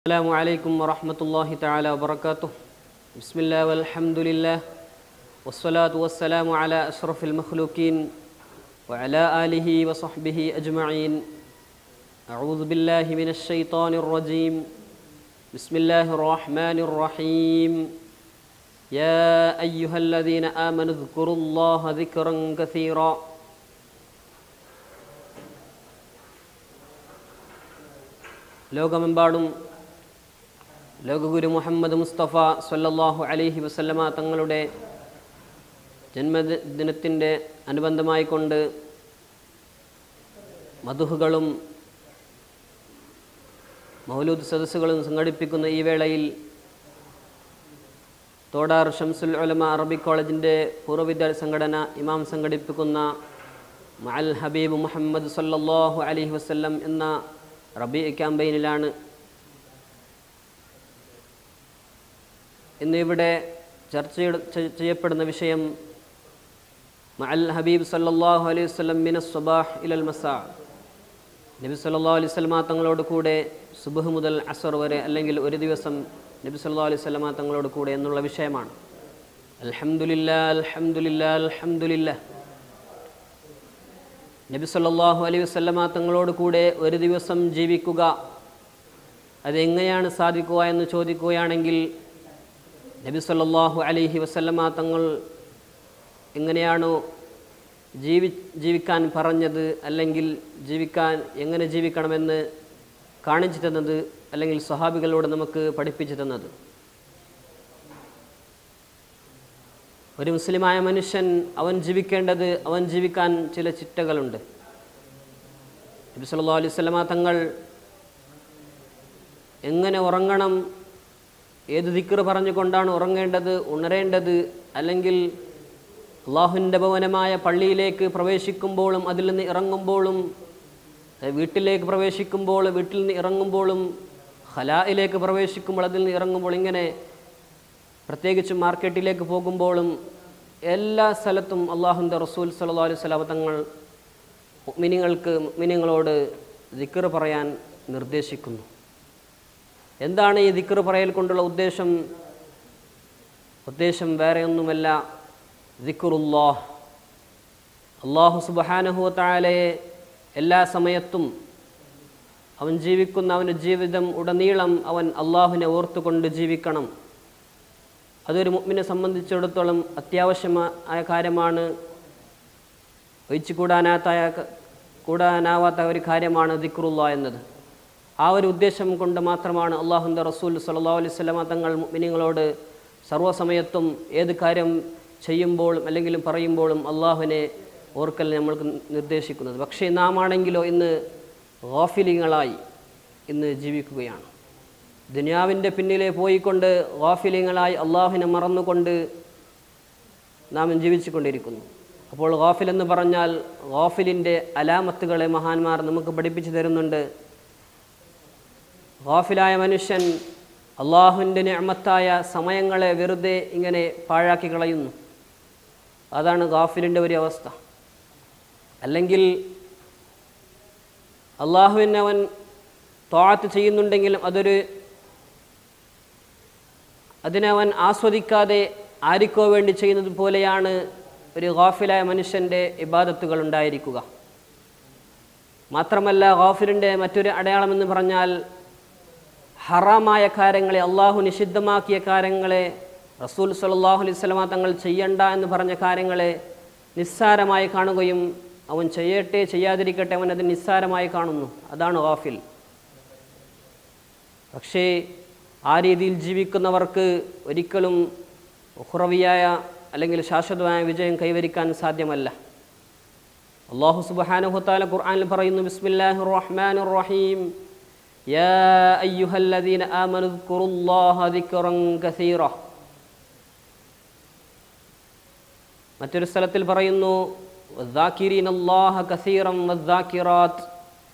السلام عليكم ورحمة الله تعالى وبركاته بسم الله والحمد لله والصلاة والسلام على أشرف المخلوقين وعلى آله وصحبه أجمعين أعوذ بالله من الشيطان الرجيم بسم الله الرحمن الرحيم يا أيها الذين آمنوا اذكروا الله ذكرا كثيرا ലോകമെമ്പാടും ലോകഗുരു മുഹമ്മദ് മുസ്തഫ സല്ലല്ലാഹു അലൈഹി വസല്ലമ തങ്ങളുടെ ജന്മദിനത്തിൻ്റെ അനുബന്ധമായി കൊണ്ട് മധുഹുകളും മൗലൂദ് സദസ്സുകളും സംഘടിപ്പിക്കുന്ന ഈ വേളയിൽ തോടാർ ഷംസുൽ ഉലമ അറബിക് കോളേജിൻ്റെ പൂർവ്വവിദ്യാർത്ഥി സംഘടന ഇമാം സംഘടിപ്പിക്കുന്ന മഅൽ ഹബീബ് മുഹമ്മദ് സല്ലല്ലാഹു അലൈഹി വസല്ലം എന്ന റബി ക്യാമ്പയിനിലാണ് ഇന്ന് ഇവിടെ ചർച്ച ചെയ്യ- ചെയ്യപ്പെടുന്ന വിഷയം മഅൽ ഹബീബ് സല്ലല്ലാഹു അലൈഹി വസല്ലം മിന സ്വബാഹ് ഇലൽ മസാ നബി സല്ലല്ലാഹു അലൈഹി വസല്ലമ തങ്ങളോട് കൂടെ സുബഹ് മുതൽ അസർ വരെ അല്ലെങ്കിൽ ഒരു ദിവസം നബി സല്ലല്ലാഹു അലൈഹി വസല്ലമ തങ്ങളോട് കൂടെ എന്നുള്ള വിഷയമാണ് അൽഹംദുലില്ലാ അൽഹംദുലില്ലാ അൽഹംദുലില്ലാ നബി സല്ലല്ലാഹു അലൈഹി വസല്ലമ തങ്ങളോട് കൂടെ ഒരു ദിവസം ജീവിക്കുക അതെങ്ങനെയാണ് സാധിക്കുക എന്ന് ചോദിക്കുകയാണെങ്കിൽ നബി സല്ലല്ലാഹു അലൈഹി വസല്ലമ തങ്ങൾ എങ്ങനെയാണോ ജീവി ജീവിക്കാൻ പറഞ്ഞത് അല്ലെങ്കിൽ ജീവിക്കാൻ എങ്ങനെ ജീവിക്കണമെന്ന് കാണിച്ചു തന്നത് അല്ലെങ്കിൽ സ്വഹാബികളോട് നമുക്ക് പഠിപ്പിച്ചു തന്നത് ഒരു മുസ്ലിമായ മനുഷ്യൻ അവൻ ജീവിക്കേണ്ടത് അവൻ ജീവിക്കാൻ ചില ചിട്ടകളുണ്ട് നബി സല്ലല്ലാഹു അലൈഹി വസല്ലമ തങ്ങൾ എങ്ങനെ ഉറങ്ങണം ഏത് ദിക്ർ പറഞ്ഞുകൊണ്ടാണ് ഉറങ്ങേണ്ടത് ഉണരേണ്ടത് അല്ലെങ്കിൽ അള്ളാഹുവിൻ്റെ ഭവനമായ പള്ളിയിലേക്ക് പ്രവേശിക്കുമ്പോഴും അതിൽ നിന്ന് ഇറങ്ങുമ്പോഴും അതായത് വീട്ടിലേക്ക് പ്രവേശിക്കുമ്പോൾ വീട്ടിൽ നിന്ന് ഇറങ്ങുമ്പോഴും ഹലായിലേക്ക് പ്രവേശിക്കുമ്പോൾ അതിൽ നിന്ന് ഇറങ്ങുമ്പോൾ ഇങ്ങനെ പ്രത്യേകിച്ച് മാർക്കറ്റിലേക്ക് പോകുമ്പോഴും എല്ലാ സ്ഥലത്തും അള്ളാഹുൻ്റെ റസൂൽ സല്ലല്ലാഹു അലൈഹി വസല്ലം തങ്ങൾ മിനിങ്ങൾക്ക് മിനിങ്ങളോട് ദിക്ർ പറയാൻ നിർദ്ദേശിക്കുന്നു എന്താണ് ഈ ദിക്ർ പറയൽ കൊണ്ടുള്ള ഉദ്ദേശം ഉദ്ദേശം വേറെ ഒന്നുമല്ല ദിക്റുല്ലാഹ് അള്ളാഹു സുബഹാനഹു താലയെ എല്ലാ സമയത്തും അവൻ ജീവിക്കുന്ന അവൻ്റെ ജീവിതം ഉടനീളം അവൻ അള്ളാഹുവിനെ ഓർത്തുകൊണ്ട് ജീവിക്കണം അതൊരു മുഅ്മിനെ സംബന്ധിച്ചിടത്തോളം അത്യാവശ്യമായ കാര്യമാണ് ഒഴിച്ചു കൂടാനാത്ത കൂടാനാവാത്ത ഒരു കാര്യമാണ് ദിക്റുള്ള എന്നത് ആ ഒരു ഉദ്ദേശം കൊണ്ട് മാത്രമാണ് അള്ളാഹുൻ്റെ റസൂൽ സല്ലല്ലാഹു അലൈഹി വസല്ലമ തങ്ങൾ മുഅ്മിനീങ്ങളോട് സർവ്വസമയത്തും ഏത് കാര്യം ചെയ്യുമ്പോഴും അല്ലെങ്കിൽ പറയുമ്പോഴും അള്ളാഹുവിനെ ഓർക്കൽ നമ്മൾക്ക് നിർദ്ദേശിക്കുന്നത് പക്ഷേ നാം ആണെങ്കിലോ ഇന്ന് ഗാഫിലിങ്ങളായി ഇന്ന് ജീവിക്കുകയാണ് ദുനിയാവിൻ്റെ പിന്നിലെ പോയിക്കൊണ്ട് ഗാഫിലിങ്ങളായി അള്ളാഹുവിനെ മറന്നുകൊണ്ട് നാം ജീവിച്ചുകൊണ്ടിരിക്കുന്നു അപ്പോൾ ഗാഫിൽ എന്ന് പറഞ്ഞാൽ ഗാഫിലിൻ്റെ അലാമത്തുകളെ മഹാന്മാർ നമുക്ക് പഠിപ്പിച്ചു തരുന്നുണ്ട് ഗാഫിലായ മനുഷ്യൻ അള്ളാഹുവിൻ്റെ നിഅമത്തായ സമയങ്ങളെ വെറുതെ ഇങ്ങനെ പാഴാക്കി കളയുന്നു അതാണ് ഗാഫിലിൻ്റെ ഒരു അവസ്ഥ അല്ലെങ്കിൽ അള്ളാഹുവിനെ അവൻ തോഴത്ത് ചെയ്യുന്നുണ്ടെങ്കിലും അതൊരു അതിനവൻ ആസ്വദിക്കാതെ ആർക്കോ വേണ്ടി ചെയ്യുന്നത് പോലെയാണ് ഒരു ഗാഫിലായ മനുഷ്യൻ്റെ ഇബാദത്തുകൾ ഉണ്ടായിരിക്കുക മാത്രമല്ല ഗാഫിലിൻ്റെ മറ്റൊരു അടയാളമെന്ന് പറഞ്ഞാൽ ഹറാമായ കാര്യങ്ങളെ അള്ളാഹു നിഷിദ്ധമാക്കിയ കാര്യങ്ങളെ റസൂൽ സല്ലല്ലാഹു അലൈഹി വസല്ലമ തങ്ങൾ ചെയ്യണ്ട എന്ന് പറഞ്ഞ കാര്യങ്ങളെ നിസ്സാരമായി കാണുകയും അവൻ ചെയ്യട്ടെ ചെയ്യാതിരിക്കട്ടെ അവൻ അത് നിസ്സാരമായി കാണുന്നു അതാണ് ഗാഫിൽ പക്ഷേ ആ രീതിയിൽ ജീവിക്കുന്നവർക്ക് ഒരിക്കലും ഉഹ്റവിയായ അല്ലെങ്കിൽ ശാശ്വതമായ വിജയം കൈവരിക്കാൻ സാധ്യമല്ല അള്ളാഹു സുബ്ഹാനഹു ഖുർആനിൽ പറയുന്നു ബിസ്മില്ലാഹിർ റഹ്മാനിർ റഹീം യാ അയ്യുഹല്ലദീന ആമനു ദ്കുറുല്ലാഹ ദിക്റൻ കസീറ മറ്റൊരു സ്ഥലത്തിൽ പറയുന്നു വദ്ദാകിരീന അല്ലാഹ കസീറൻ വദ്ദാകിറാത്ത്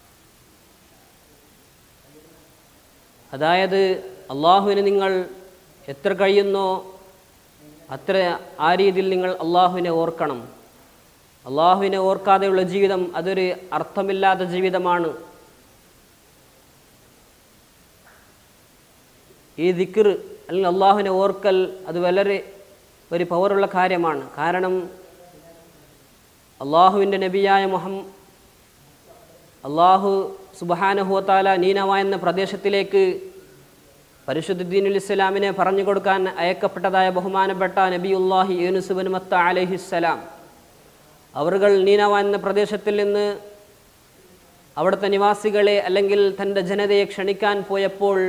അതായത് അള്ളാഹുവിനെ നിങ്ങൾ എത്ര കഴിയുന്നോ അത്ര ആ രീതിയിൽ നിങ്ങൾ അള്ളാഹുവിനെ ഓർക്കണം അള്ളാഹുവിനെ ഓർക്കാതെയുള്ള ജീവിതം അതൊരു അർത്ഥമില്ലാത്ത ജീവിതമാണ് ഈ ദിക്ർ അല്ലെങ്കിൽ അള്ളാഹുവിനെ ഓർക്കൽ അത് വളരെ ഒരു പവറുള്ള കാര്യമാണ് കാരണം അള്ളാഹുവിൻ്റെ നബിയായ മുഹം അള്ളാഹു സുബഹാനഹുവത്താല നീനവ എന്ന പ്രദേശത്തിലേക്ക് പരിശുദ്ധ ദീനുൽ ഇസ്ലാമിനെ പറഞ്ഞു കൊടുക്കാൻ അയക്കപ്പെട്ടതായ ബഹുമാനപ്പെട്ട നബിയുല്ലാഹി യൂനുസുബിൻ മത്ത അലഹിസ്സലാം അവർകൾ നീനവ എന്ന പ്രദേശത്തിൽ നിന്ന് അവിടുത്തെ നിവാസികളെ അല്ലെങ്കിൽ തൻ്റെ ജനതയെ ക്ഷണിക്കാൻ പോയപ്പോൾ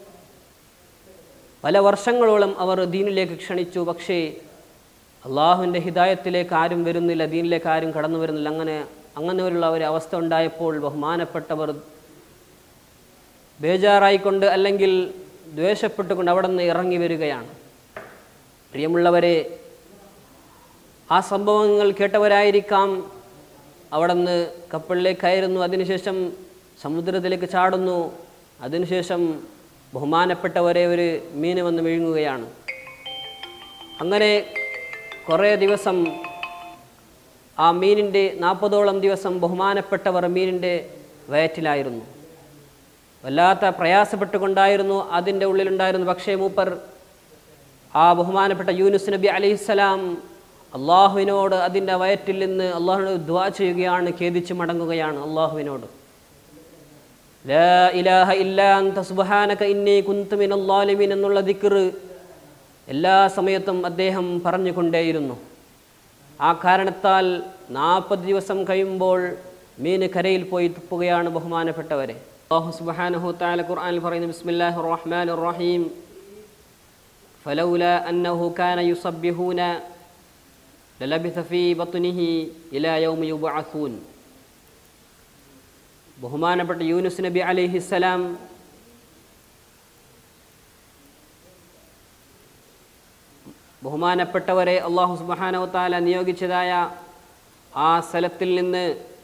പല വർഷങ്ങളോളം അവർ ദീനിലേക്ക് ക്ഷണിച്ചു പക്ഷേ അള്ളാഹുവിൻ്റെ ഹിദായത്തിലേക്ക് ആരും വരുന്നില്ല ദീനിലേക്ക് ആരും കടന്നു വരുന്നില്ല അങ്ങനെ അങ്ങനെയുള്ള ഒരു അവസ്ഥ ഉണ്ടായപ്പോൾ ബഹുമാനപ്പെട്ടവർ ബേജാറായിക്കൊണ്ട് അല്ലെങ്കിൽ ദ്വേഷപ്പെട്ടുകൊണ്ട് അവിടെ നിന്ന് ഇറങ്ങി വരികയാണ് പ്രിയമുള്ളവരെ ആ സംഭവങ്ങൾ കേട്ടവരായിരിക്കാം അവിടെ നിന്ന് കപ്പലിലേക്ക് കയറുന്നു അതിനുശേഷം സമുദ്രത്തിലേക്ക് ചാടുന്നു അതിനുശേഷം ബഹുമാനപ്പെട്ടവരെ ഒരു മീൻ വന്ന് വിഴുങ്ങുകയാണ് അങ്ങനെ കുറേ ദിവസം ആ മീനിൻ്റെ നാൽപ്പതോളം ദിവസം ബഹുമാനപ്പെട്ടവർ മീനിൻ്റെ വയറ്റിലായിരുന്നു വല്ലാത്ത പ്രയാസപ്പെട്ടുകൊണ്ടായിരുന്നു അതിൻ്റെ ഉള്ളിലുണ്ടായിരുന്നു പക്ഷേ മൂപ്പർ ആ ബഹുമാനപ്പെട്ട യൂനുസ് നബി അലിസ്സലാം അള്ളാഹുവിനോട് അതിൻ്റെ വയറ്റിൽ നിന്ന് അള്ളാഹുവിനോട് ദ്വാ ചെയ്യുകയാണ് ഖേദിച്ച് മടങ്ങുകയാണ് അള്ളാഹുവിനോട് ലാ ഇലാഹ ഇല്ലാ അന്ത സുബ്ഹാനക ഇന്നി കുന്തു മിനൽ ളാലിമീൻ എന്നുള്ള ദിക്ർ എല്ലാ സമയത്തും അദ്ദേഹം പറഞ്ഞുകൊണ്ടേയിരുന്നു ആ കാരണത്താൽ നാൽപ്പത് ദിവസം കഴിയുമ്പോൾ മീന് കരയിൽ പോയി തുപ്പുകയാണ് ബഹുമാനപ്പെട്ടവരെ അള്ളാഹു സുബ്ഹാനഹു തആല ഖുർആനിൽ പറയുന്നു ബിസ്മില്ലാഹിർ റഹ്മാനിർ റഹീം فلولا أنه كان يصبحون للبث في بطنه إلى يوم يبعثون ബഹുമാനപ്പെട്ട യൂനുസ് നബി അലൈഹിസ്സലാം ബഹുമാനപ്പെട്ടവരെ അള്ളാഹു സുബാനവത്താല നിയോഗിച്ചതായ ആ സ്ഥലത്തിൽ നിന്ന്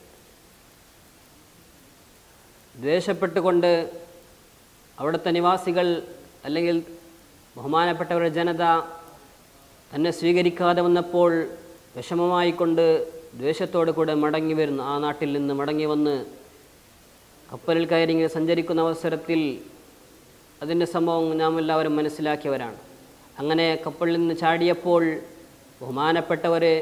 ദ്വേഷപ്പെട്ടുകൊണ്ട് അവിടുത്തെ നിവാസികൾ അല്ലെങ്കിൽ ബഹുമാനപ്പെട്ടവരുടെ ജനത തന്നെ സ്വീകരിക്കാതെ വന്നപ്പോൾ വിഷമമായിക്കൊണ്ട് ദ്വേഷത്തോടു കൂടെ മടങ്ങി വരുന്നു ആ നാട്ടിൽ നിന്ന് മടങ്ങി വന്ന് കപ്പലിൽ കയറി ഇങ്ങനെ സഞ്ചരിക്കുന്ന അവസരത്തിൽ അതിൻ്റെ സംഭവം നാം എല്ലാവരും മനസ്സിലാക്കിയവരാണ് അങ്ങനെ കപ്പലിൽ നിന്ന് ചാടിയപ്പോൾ ബഹുമാനപ്പെട്ടവരെ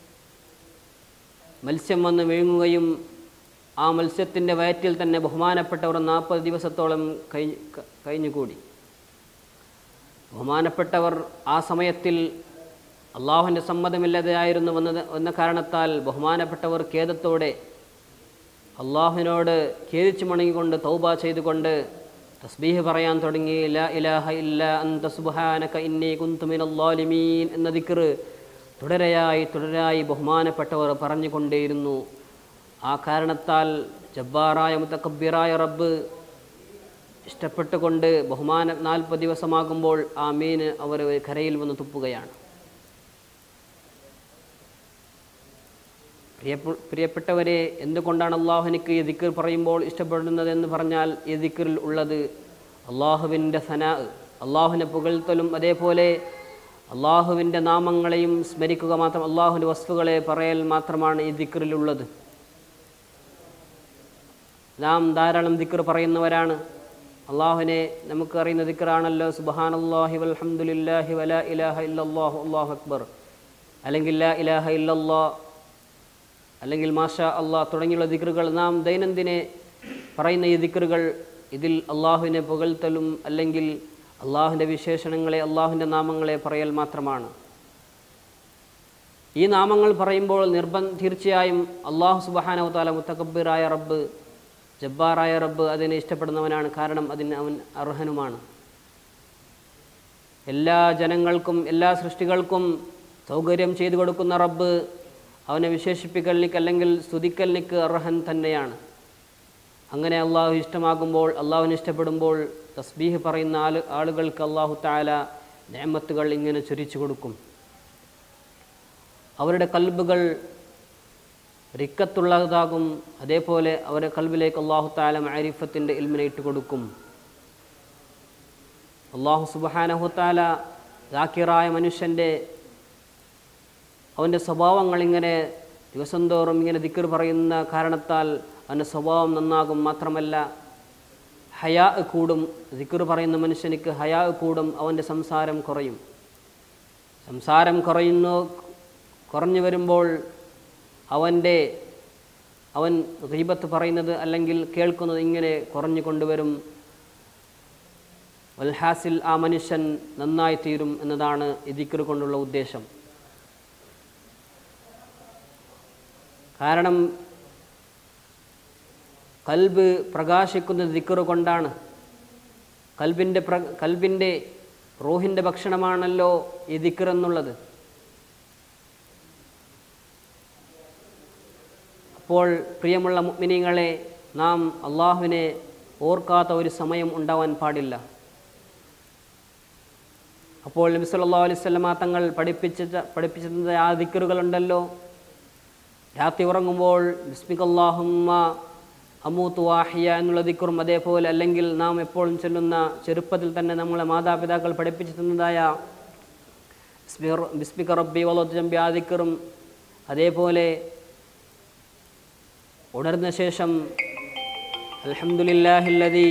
മത്സ്യം വന്ന് വിഴുങ്ങുകയും ആ മത്സ്യത്തിൻ്റെ വയറ്റിൽ തന്നെ ബഹുമാനപ്പെട്ടവർ നാൽപ്പത് ദിവസത്തോളം കഴിഞ്ഞ് ക- കഴിഞ്ഞുകൂടി ബഹുമാനപ്പെട്ടവർ ആ സമയത്തിൽ അള്ളാഹുവിൻ്റെ സമ്മതമില്ലാതെയായിരുന്നു വന്നത് എന്ന കാരണത്താൽ ബഹുമാനപ്പെട്ടവർ ഖേദത്തോടെ അള്ളാഹുവിനോട് ഖേദിച്ചു മണങ്ങിക്കൊണ്ട് തൗബ ചെയ്തുകൊണ്ട് തസ്ബീഹ് പറയാൻ തുടങ്ങി ലാ ഇലാഹ ഇല്ല അന്ത സുബ്ഹാനക ഇന്നി കുന്തു മിനൽ ളാലിമീൻ എന്ന ദിക്ർ തുടരെയായി തുടരായി ബഹുമാനപ്പെട്ടവർ പറഞ്ഞുകൊണ്ടേയിരുന്നു ആ കാരണത്താൽ ജബ്ബാറായ മുത്തക്കബിറായ റബ്ബ് ഇഷ്ടപ്പെട്ടുകൊണ്ട് ബഹുമാന നാൽപ്പത് ദിവസമാകുമ്പോൾ ആ മീൻ അവർ കരയിൽ വന്ന് തുപ്പുകയാണ് പ്രിയപ്പെ പ്രിയപ്പെട്ടവരെ എന്തുകൊണ്ടാണ് അള്ളാഹു എനിക്ക് ഈ ദിക്കർ പറയുമ്പോൾ ഇഷ്ടപ്പെടുന്നത് എന്ന് പറഞ്ഞാൽ ഈ ദിക്കറിൽ ഉള്ളത് അള്ളാഹുവിൻ്റെ സനാ അള്ളാഹുവിനെ പുകഴ്ത്തലും അതേപോലെ അള്ളാഹുവിൻ്റെ നാമങ്ങളെയും സ്മരിക്കുക മാത്രം അള്ളാഹുവിൻ്റെ വസ്തുക്കളെ പറയൽ മാത്രമാണ് ഈ ദിക്കറിലുള്ളത് നാം ധാരാളം ദിക്കർ പറയുന്നവരാണ് അള്ളാഹുവിനെ നമുക്ക് അറിയുന്ന ദിക്കറാണല്ലോ സുബഹാൻ അള്ളാഹി വൽഹംദുലില്ലാഹി വല ഇലാഹ ഇല്ലല്ലാഹു അള്ളാഹു അക്ബർ അല്ലെങ്കിൽ ലാ ഇലാഹ ഇല്ലല്ലാ അല്ലെങ്കിൽ മാഷ അള്ളാഹ് തുടങ്ങിയുള്ള ദിക്റുകൾ നാം ദൈനംദിനെ പറയുന്ന ഈ ദിക്റുകൾ ഇതിൽ അള്ളാഹുവിനെ പുകഴ്ത്തലും അല്ലെങ്കിൽ അള്ളാഹുവിൻ്റെ വിശേഷണങ്ങളെ അള്ളാഹുവിൻ്റെ നാമങ്ങളെ പറയൽ മാത്രമാണ് ഈ നാമങ്ങൾ പറയുമ്പോൾ നിർബന്ധ തീർച്ചയായും അള്ളാഹു സുബഹാനവ താല മുത്തക്കബിറായ റബ്ബ് ജബ്ബാറായ റബ്ബ് അതിനെ ഇഷ്ടപ്പെടുന്നവനാണ് കാരണം അതിന് അവൻ അർഹനുമാണ് എല്ലാ ജനങ്ങൾക്കും എല്ലാ സൃഷ്ടികൾക്കും സൗകര്യം ചെയ്തു കൊടുക്കുന്ന റബ്ബ് അവനെ വിശേഷിപ്പിക്കലിനിക്ക് അല്ലെങ്കിൽ സ്തുതിക്കലിനിക്ക് അർഹൻ തന്നെയാണ് അങ്ങനെ അള്ളാഹു ഇഷ്ടമാകുമ്പോൾ അള്ളാഹുവിനെ ഇഷ്ടപ്പെടുമ്പോൾ തസ്ബീഹ് പറയുന്ന ആള് ആളുകൾക്ക് അള്ളാഹു താല നേമത്തുകൾ ഇങ്ങനെ ചൊരിച്ചു കൊടുക്കും അവരുടെ കൽബുകൾ റിക്കത്തുള്ളതാകും അതേപോലെ അവരുടെ കൽബിലേക്ക് അള്ളാഹു താല മാരിഫത്തിൻ്റെ ഇൽമിനെ ഇട്ട് കൊടുക്കും അള്ളാഹു സുബഹാനഹുത്താല ദാക്കിറായ മനുഷ്യൻ്റെ അവൻ്റെ സ്വഭാവങ്ങൾ ഇങ്ങനെ ദിവസം തോറും ഇങ്ങനെ ദിക്കർ പറയുന്ന കാരണത്താൽ അവൻ്റെ സ്വഭാവം നന്നാകും മാത്രമല്ല ഹയാ കൂടും ദിക്ർ പറയുന്ന മനുഷ്യനിക്ക് ഹയാ കൂടും അവൻ്റെ സംസാരം കുറയും സംസാരം കുറയുന്നു കുറഞ്ഞു വരുമ്പോൾ അവൻ്റെ അവൻ ഗീബത്ത് പറയുന്നത് അല്ലെങ്കിൽ കേൾക്കുന്നത് ഇങ്ങനെ കുറഞ്ഞു കൊണ്ടുവരും വൽഹാസിൽ ആ മനുഷ്യൻ നന്നായി തീരും എന്നതാണ് ഈ ദിക്ർ കൊണ്ടുള്ള ഉദ്ദേശം കാരണം കൽബ് പ്രകാശിക്കുന്നത് ദിക്ർ കൊണ്ടാണ് കൽബിൻ്റെ പ്ര കൽബിൻ്റെ റൂഹിൻ്റെ ഭക്ഷണമാണല്ലോ ഈ ദിക്ർ എന്നുള്ളത് അപ്പോൾ പ്രിയമുള്ള മുഗ്മിനിങ്ങളെ നാം അള്ളാഹുവിനെ ഓർക്കാത്ത ഒരു സമയം ഉണ്ടാവാൻ പാടില്ല അപ്പോൾ നബി സല്ലല്ലാഹു അലൈഹി വസല്ലമ തങ്ങൾ പഠിപ്പിച്ച പഠിപ്പിച്ചത് ആ ദിക്കറുകളുണ്ടല്ലോ രാത്രി ഉറങ്ങുമ്പോൾ ബിസ്മിക്കല്ലാഹുമ്മ അമൂത്ത് വാഹിയ എന്നുള്ള ദിക്കറും അതേപോലെ അല്ലെങ്കിൽ നാം എപ്പോഴും ചൊല്ലുന്ന ചെറുപ്പത്തിൽ തന്നെ നമ്മളെ മാതാപിതാക്കൾ പഠിപ്പിച്ചു തന്നതായ ബിസ്മിക റബ്ബി വലോത്ത് ചമ്പി ആ ദിക്കറും അതേപോലെ ഉണർന്ന ശേഷം അൽഹംദുലില്ലാഹില്ലദി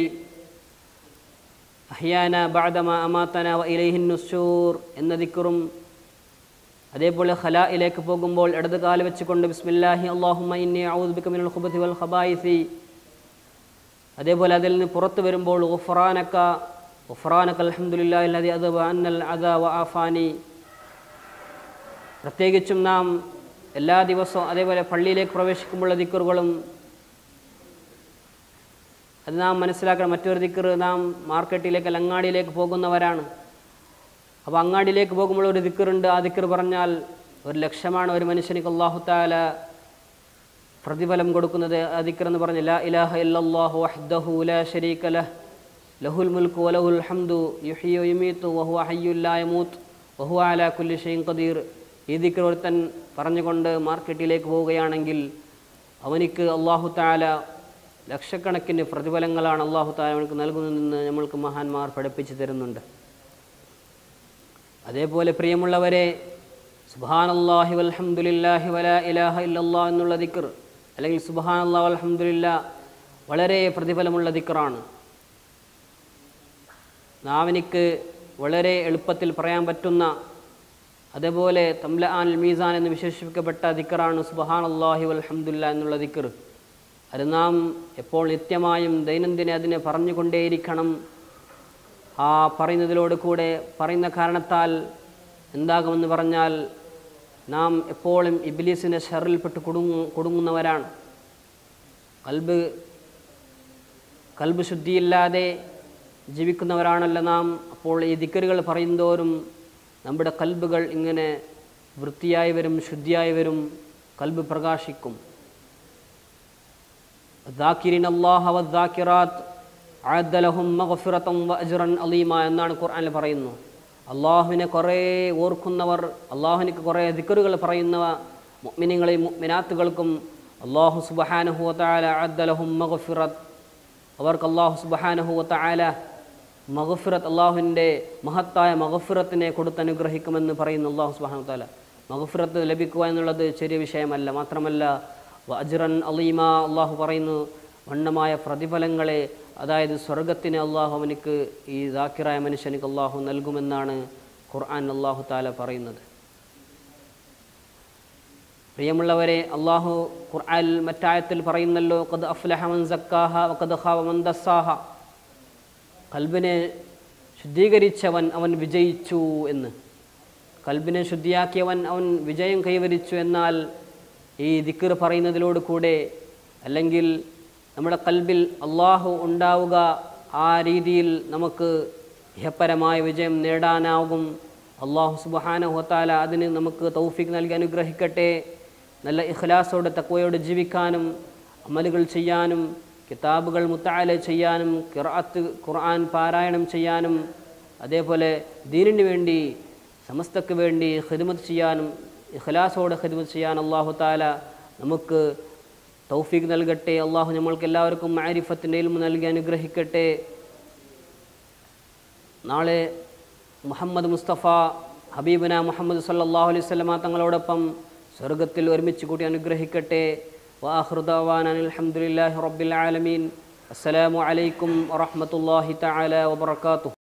അഹ്യാന ബഅദമ അമാത്തന വ ഇലൈഹിൻ നുശൂർ എന്ന ദിക്കറും അതേപോലെ ഖലായിലേക്ക് പോകുമ്പോൾ ഇടത് കാല് വെച്ചുകൊണ്ട് ബിസ്മില്ലാഹി അല്ലാഹുമ്മ ഇന്നി അഊദു ബിക മിനൽ ഖുബതി വൽ ഖബായിസി അതേപോലെ അതിൽ നിന്ന് പുറത്തു വരുമ്പോൾ ഗുഫ്റാനക ഗുഫ്റാനക അൽഹംദുലില്ലാഹി അല്ലദി അദബ അന്നൽ അദാ വ ആഫാനി പ്രത്യേകിച്ചും നാം എല്ലാ ദിവസവും അതേപോലെ പള്ളിയിലേക്ക് പ്രവേശിക്കുമ്പോഴുള്ള ദിക്കറുകളും അത് നാം മനസ്സിലാക്കണം മറ്റൊരു ദിക്കർ നാം മാർക്കറ്റിലേക്ക് അല്ല അങ്ങാടിയിലേക്ക് പോകുന്നവരാണ് അപ്പോൾ അങ്ങാടിയിലേക്ക് പോകുമ്പോൾ ഒരു ദിക്കറുണ്ട് ആ ദിക്കർ പറഞ്ഞാൽ ഒരു ലക്ഷ്യമാണ് ഒരു മനുഷ്യനിക്ക് അള്ളാഹുത്താല പ്രതിഫലം കൊടുക്കുന്നത് ആ ദിക്കർ എന്ന് പറഞ്ഞ ലാ ഇലാഹ ഇല്ലല്ലാഹു വഹ്ദഹു ലാ ശരീക ലഹ് ലഹുൽ മുൽക്കു വലഹുൽ ഹംദു യുഹിയു യുമീത്തു വഹു ഹയ്യുല്ലാ യമൂത്ത് വഹു അലാ കുല്ലി ഷൈൻ ഖദീർ ഈ ദിക്കർ ഒരുത്തൻ പറഞ്ഞുകൊണ്ട് മാർക്കറ്റിലേക്ക് പോവുകയാണെങ്കിൽ അവനിക്ക് അള്ളാഹു താല ലക്ഷക്കണക്കിന് പ്രതിഫലങ്ങളാണ് അള്ളാഹു താല അവനക്ക് നൽകുന്നതെന്ന് നമ്മൾക്ക് മഹാന്മാർ പഠിപ്പിച്ചു തരുന്നുണ്ട് അതേപോലെ പ്രിയമുള്ളവരെ സുബാനല്ലാഹി വൽഹംദുലില്ലാഹി വലാ ഇലാഹ ഇല്ലല്ലാ എന്നുള്ള ദിക്കർ അല്ലെങ്കിൽ സുബാനല്ലാ വൽഹംദുലില്ല വളരെ പ്രതിഫലമുള്ള ദിക്കറാണ് നാവിനിക്ക് വളരെ എളുപ്പത്തിൽ പറയാൻ പറ്റുന്ന അതേപോലെ തംല ആൻ മീസാൻ എന്ന് വിശേഷിപ്പിക്കപ്പെട്ട ദിക്കറാണ് സുബഹാൻ അള്ളാഹി വൽഹംദുല്ല എന്നുള്ള ദിക്കർ അത് നാം എപ്പോൾ നിത്യമായും ദൈനംദിനം അതിനെ പറഞ്ഞുകൊണ്ടേയിരിക്കണം ആ പറയുന്നതിലോട് കൂടെ പറയുന്ന കാരണത്താൽ എന്താകുമെന്ന് പറഞ്ഞാൽ നാം എപ്പോഴും ഇബിലീസിൻ്റെ ഷെറിൽപ്പെട്ട് കുടുങ്ങു കുടുങ്ങുന്നവരാണ് കൽബ് കൽബ് ശുദ്ധിയില്ലാതെ ജീവിക്കുന്നവരാണല്ലോ നാം അപ്പോൾ ഈ ദിക്കറുകൾ പറയുന്തോറും നമ്മുടെ കൽബുകൾ ഇങ്ങനെ വൃത്തിയായി വരും ശുദ്ധിയായി വരും കൽബ് പ്രകാശിക്കും ദാക്കിരിൻ അള്ളാഹ വദ്ദാക്കിറാത്ത് ആദ്ദലഹും മഗ്ഫിറത്തം വഅജ്റൻ അലീമ എന്നാണ് ഖുർആനിൽ പറയുന്നു അള്ളാഹുവിനെ കുറേ ഓർക്കുന്നവർ അള്ളാഹുവിനക്ക് കുറേ ദിക്കറുകൾ പറയുന്നവ മുഅ്മിനീങ്ങളെയും മുഅ്മിനാത്തുകൾക്കും അള്ളാഹു സുബ്ഹാനഹു വതആല അദ്ദലഹും മഗ്ഫിറത്ത് അവർക്ക് അള്ളാഹു സുബ്ഹാനഹു വതആല മഗഫിറത്ത് അള്ളാഹുവിൻ്റെ മഹത്തായ മഗഫിറത്തിനെ കൊടുത്തനുഗ്രഹിക്കുമെന്ന് പറയുന്നു അള്ളാഹു സുബാനു താല മഗഫിറത്ത് ലഭിക്കുക എന്നുള്ളത് ചെറിയ വിഷയമല്ല മാത്രമല്ല അജ്റൻ അലീമ അള്ളാഹു പറയുന്നു വണ്ണമായ പ്രതിഫലങ്ങളെ അതായത് സ്വർഗത്തിന് അള്ളാഹു അവനിക്ക് ഈ ദാക്കിറായ മനുഷ്യനിക്ക് അള്ളാഹു നൽകുമെന്നാണ് ഖുർആൻ അള്ളാഹു താല പറയുന്നത് പ്രിയമുള്ളവരെ അള്ളാഹു ഖുർആൻ മറ്റായത്തിൽ പറയുന്നല്ലോ കത് അഫ്ലഹ മൻ സക്കാഹ വഖദ് ഖാവ മൻ ദസ്സാഹ കൽബിനെ ശുദ്ധീകരിച്ചവൻ അവൻ വിജയിച്ചു എന്ന് കൽബിനെ ശുദ്ധിയാക്കിയവൻ അവൻ വിജയം കൈവരിച്ചു എന്നാൽ ഈ ദിക്കർ പറയുന്നതിലോട് കൂടെ അല്ലെങ്കിൽ നമ്മുടെ കൽബിൽ അള്ളാഹു ഉണ്ടാവുക ആ രീതിയിൽ നമുക്ക് ഇഹപരമായ വിജയം നേടാനാകും അള്ളാഹു സുബഹാനഹുത്താല അതിന് നമുക്ക് തൗഫീഖ് നൽകി അനുഗ്രഹിക്കട്ടെ നല്ല ഇഖ്ലാസോടെ തക്വയോടെ ജീവിക്കാനും അമലുകൾ ചെയ്യാനും കിതാബുകൾ മുത്താല ചെയ്യാനും ഖിറാത്ത് ഖുർആൻ പാരായണം ചെയ്യാനും അതേപോലെ ദീനിന് വേണ്ടി സമസ്തക്ക് വേണ്ടി ഖിദ്മത്ത് ചെയ്യാനും ഇഖ്ലാസോടെ ഖിദ്മത്ത് ചെയ്യാൻ അള്ളാഹു താല നമുക്ക് തൗഫീഖ് നൽകട്ടെ അള്ളാഹു നമ്മൾക്ക് എല്ലാവർക്കും മാരിഫത്തിൻ്റെ ഇൽമ നൽകി അനുഗ്രഹിക്കട്ടെ നാളെ മുഹമ്മദ് മുസ്തഫ ഹബീബന മുഹമ്മദ് സല്ലല്ലാഹു അലൈഹി വസല്ലമ തങ്ങളോടൊപ്പം സ്വർഗത്തിൽ ഒരുമിച്ച് കൂടി അനുഗ്രഹിക്കട്ടെ വാഹൃദാൻ അലഹമുല്ലാഹി റബ്ബിൽ ആലമീൻ അസ്സലാമു അലൈക്കും വറഹ്മത്തുള്ളാഹി തആല വബറകാതുഹു